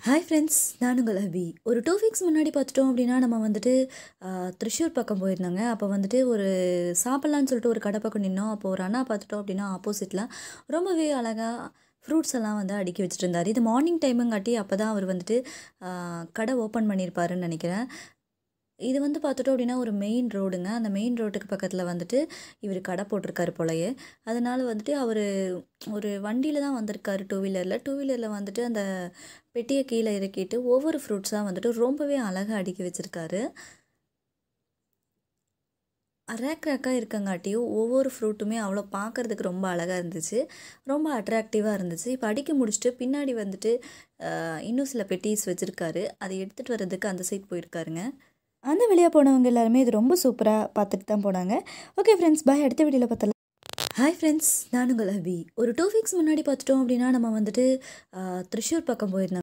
hi friends நான் உங்கள் அபி ஒரு டூ வீக்ஸ் முன்னாடி பார்த்துட்டோம் அப்படின்னா நம்ம வந்துட்டு ஆ, திருச்சூர் பக்கம் போயிருந்தோங்க அப்போ வந்துட்டு ஒரு சாப்பிட்லான்னு சொல்லிட்டு ஒரு கடை பக்கம் நின்னோம் அப்போ ஒரு அண்ணா பார்த்துட்டோம் அப்படின்னா ஆப்போசிட்டில் ரொம்பவே அழகாக ஃப்ரூட்ஸ் எல்லாம் வந்து அடுக்கி வச்சுட்டு இருந்தார் இது மார்னிங் டைமுங்காட்டி அப்போ தான் அவர் வந்துட்டு ஆ, கடை ஓப்பன் பண்ணியிருப்பாருன்னு நினைக்கிறேன் இது வந்து பார்த்துட்டோம் அப்படின்னா ஒரு மெயின் ரோடுங்க அந்த மெயின் ரோட்டுக்கு பக்கத்தில் வந்துட்டு இவர் கடை போட்டிருக்காரு போலயே அதனால் வந்துட்டு அவர் ஒரு வண்டியில் தான் வந்திருக்காரு டூ வீலரில் டூ வீலரில் வந்துட்டு அந்த பெட்டியை கீழே இறக்கிட்டு ஒவ்வொரு ஃப்ரூட்ஸாக வந்துட்டு ரொம்பவே அழகாக அடுக்கி வச்சுருக்காரு ரேக் ரேக்காக இருக்கங்காட்டியும் ஒவ்வொரு ஃப்ரூட்டுமே அவ்வளோ பார்க்குறதுக்கு ரொம்ப அழகாக இருந்துச்சு ரொம்ப அட்ராக்டிவாக இருந்துச்சு இப்போ அடுக்கி முடிச்சுட்டு பின்னாடி வந்துட்டு ஆஹ், இன்னும் சில பெட்டிஸ் வச்சுருக்காரு அதை எடுத்துகிட்டு வர்றதுக்கு அந்த சைட் போயிருக்காருங்க அந்த வழியாக போனவங்க எல்லாருமே இது ரொம்ப சூப்பராக பார்த்துட்டு தான் போனாங்க ஓகே ஃப்ரெண்ட்ஸ் பாய் அடுத்த வீடியோவில் பார்த்தலாம் ஹாய் ஃப்ரெண்ட்ஸ் நான் உங்கள் அபி ஒரு டூ வீக்ஸ் முன்னாடி பார்த்துட்டோம் அப்படின்னா நம்ம வந்துட்டு ஆஹ், திருச்சூர் பக்கம் போயிருந்தோம்